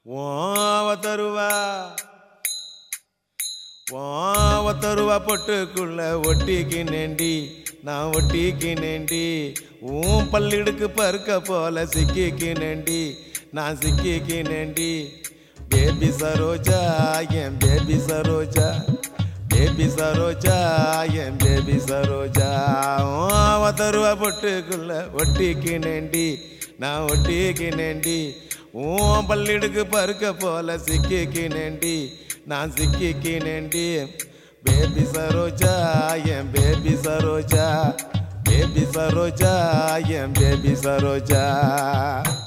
ஓவ தருவா ஓவ தருவா பொட்டுக்குள்ள ஒட்டிக்கினேண்டி நான் ஒட்டிக்கினேண்டி உன் பல்லிடுக்கு பருக்க போல சிக்கிக்கினேண்டி நான் சிக்கிக்கினேண்டி பேபி சரோஜா என் பேபி சரோஜா பேபி சரோஜா என் பேபி சரோஜா ஓவ தருவா பொட்டுக்குள்ள ஒட்டிக்கினேண்டி நான் ஒட்டிக்கினேண்டி உன் பல்லிடுக்கு பருக்க போல சிக்கிக்கினேண்டி நான் சிக்கிக்கினேண்டி பேபி சரோஜா என் பேபி சரோஜா பேபி சரோஜா என் பேபி சரோஜா